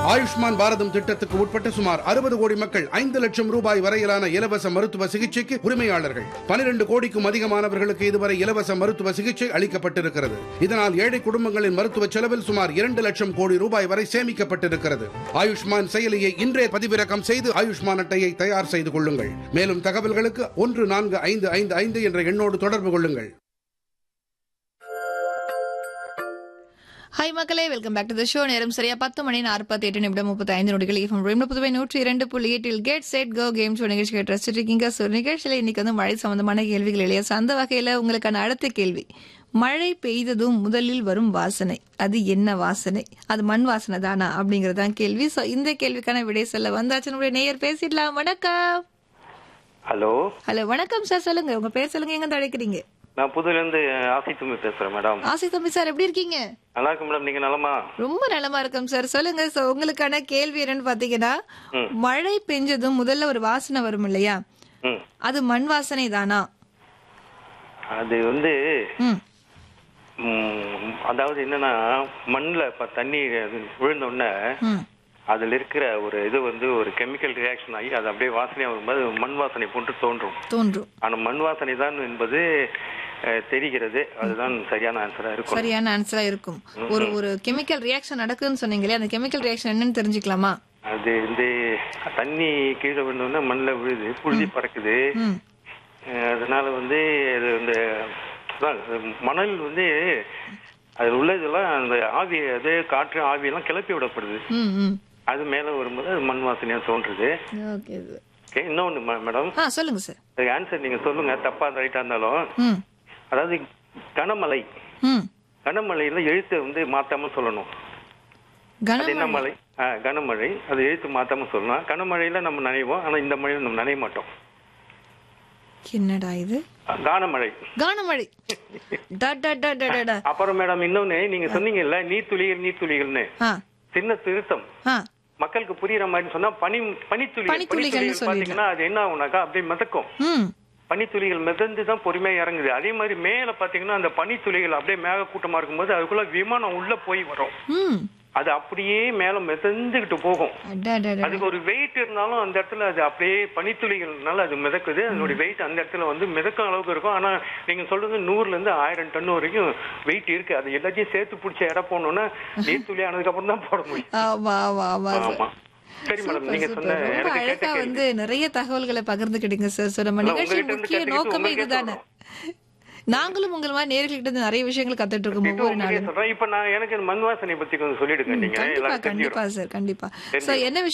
ஆயுஷ்மான் பாரதம் திட்டத்துக்கு உட்பட்ட சுமார் அறுபது கோடி மக்கள் ஐந்து லட்சம் ரூபாய் வரையிலான இலவச மருத்துவ சிகிச்சைக்கு உரிமையாளர்கள் பனிரெண்டு கோடிக்கும் அதிகமானவர்களுக்கு இதுவரை இலவச மருத்துவ சிகிச்சை அளிக்கப்பட்டிருக்கிறது இதனால் ஏழை குடும்பங்களின் மருத்துவ செலவில் சுமார் இரண்டு லட்சம் கோடி ரூபாய் வரை சேமிக்கப்பட்டிருக்கிறது ஆயுஷ்மான் செயலியை இன்றே பதிவிறக்கம் செய்து ஆயுஷ்மான் அட்டையை தயார் செய்து கொள்ளுங்கள் மேலும் தகவல்களுக்கு ஒன்று நான்கு ஐந்து ஐந்து ஐந்து என்ற எண்ணோடு தொடர்பு கொள்ளுங்கள் ஹாய் மக்களே welcome back to the show நேரம் சரியா பத்து மணி நாற்பத்தி எட்டு நிமிடம் முப்பத்தி ஐந்து நொடிகள் இஃபம் ரேம்ல புதுவை நூற்றி இரண்டு புள்ளி எட்டில் get set go game show நிகழ்ச்சி கேட்டு ரசிச்சிட்டு இருக்கீங்க ஸோ நிகழ்ச்சியில் இன்னைக்கு வந்து மழை சம்பந்தமான கேள்விகள் இல்லையா So, அந்த வகையில் உங்களுக்கான அடுத்த கேள்வி மழை பெய்ததும் முதலில் வரும் வாசனை அது என்ன வாசனை அது மண் வாசனை தானா அப்படிங்கிறது தான் கேள்வி ஸோ இந்த கேள்விக்கான விடை சொல்ல வந்தாச்சு நம்முடைய நேயர் பேசிடலாம் வணக்கம் ஹலோ ஹலோ வணக்கம் சார் சொல்லுங்க உங்க பேர் சொல்லுங்க எங்க அழைக்கிறீங்க நான் புதுல இருந்து ஆசி தும்பி பேசுறேன் மேடம் ஆசி தம்பி சார் எப்படி இருக்கீங்க நல்லா இருக்கு மேடம் நீங்க நலமா ரொம்ப நலமா இருக்கும் சார் சொல்லுங்க சார் உங்களுக்கான கேள்வி என்னன்னு பாத்தீங்கன்னா மழை பெஞ்சதும் முதல்ல ஒரு வாசனை வரும் இல்லையா ம் அது மண் வாசனை தானா அது வந்து ம் ம், அதாவது என்னன்னா மண்ணில் இப்போ தண்ணி அது விழுந்த உடனே ம் அதுல இருக்கிற ஒரு இது வந்து ஒரு கெமிக்கல் ரியாக்ஷன் ஆகி அது அப்படியே வாசனையா வரும்போது மண் வாசனை போன்று தோன்றும் தோன்றும் ஆனா மண் வாசனை தான் என்பது அஹ், தெரிகிறது அதுதான் சரியான ஆன்சரா இருக்கும் சரியான ஆன்சரா இருக்கும் ஒரு ஒரு கெமிக்கல் ரியாக்ஷன் நடக்குதுன்னு சொன்னீங்களே அந்த கெமிக்கல் ரியாக்ஷன் என்னன்னு தெரிஞ்சுக்கலாமா அது வந்து தண்ணி கீழே விழுந்தோடனே மண்ணில் விழுது புழுதி பறக்குது ம் அஹ் அதனால வந்து இது இந்த அதான் இது மணல் வந்து அதில் உள்ளதெல்லாம் அந்த ஆவி அது காற்று ஆவியெல்லாம் கிளப்பி விடப்படுது ம் ம் அது மேலே வரும்போது அது மண் வாசனையா தோன்றுது ஓகே ஓகே இன்னொன்று மேடம் ஆ சொல்லுங்க சார் அதுக்கு ஆன்சர் நீங்க சொல்லுங்க தப்பா ரைட்டா இருந்தாலும் ம் அதாவது கனமழை ம் கனமழையில எழுத்தை வந்து மாத்தாம சொல்லணும் அது என்ன கனமழை மழை ஆ, கனமழை அது எழுத்து மாத்தாம சொல்லலாம் கனமழையில நம்ம நனைவோம் ஆனா இந்த மழையில நம்ம நனைய மாட்டோம் என்னடா இது கானமழை கானமழை டா டா டா டா டா, டா அப்புறம் மேடம் இன்னொன்னு நீங்க சொன்னீங்கல்ல நீர்த்துளிகள் நீர்த்துளிகள்னு ஆ சின்ன திருத்தம் ஆ மக்களுக்கு புரியுற மாதிரி சொன்னா பனி பனித்துளி பனித்துளிகள்னு பனித்துளிகள் பாத்தீங்கன்னா அது என்ன ஆகும்னாக்கா அப்படியே மிதக்கும் ம் பனித்துளிகள் மிதந்து தான் பொறுமையா இறங்குது அதே மாதிரி மேல பாத்தீங்கன்னா அந்த பனித்துளிகள் அப்படியே மேக கூட்டமா இருக்கும்போது அதுக்குள்ள விமானம் உள்ள போய் வரும் ம் அது அப்படியே மேல மிதந்துகிட்டு போகும் அடா டா டா அதுக்கு ஒரு வெயிட் இருந்தாலும் அந்த இடத்துல அது அப்படியே பனித்துளிகள்னால அது மிதக்குது அதனுடைய வெயிட் அந்த இடத்துல வந்து மிதக்கும் அளவுக்கு இருக்கும் ஆனா நீங்க சொல்றது நூறுல இருந்து ஆயிரம் டன் வரைக்கும் வெயிட் இருக்கு அது எல்லாத்தையும் சேர்த்து பிடிச்ச இடம் போனோம்னா நீர்த்துளி ஆனதுக்கு அப்புறம் தான் போட முடியும் ஆமா ஆமா ஆமா சார் ஆமா சரி மேடம் நீங்க சூப்பர், சொன்ன ரொம்ப எனக்கு கேட்ட அழகா கேள்வி வந்து நிறைய தகவல்களை பகிர்ந்துக்கிட்டீங்க சார் ஸோ நம்ம அதான் நிகழ்ச்சி உங்ககிட்ட இருந்து முக்கிய கத்துக்கிட்டு நோக்கமே உங்களுக்கே இதுதானே நாங்களும் உங்கள் மாதிரி நேர்கள்கிட்ட இருந்து நிறைய விஷயங்கள் கத்துட்டு இருக்கோம் இது ஒவ்வொரு உங்களுக்கே நாளும் சொல்றேன் இப்ப நான் எனக்கு மண் வாசனை பத்தி கொஞ்சம் சொல்லிடுங்க நீங்க கண்டிப்பா எல்லாரும் கண்டிப்பா தெரிஞ்சிடும் சார் கண்டிப்பா சோ தெரிஞ்சிடும். என்ன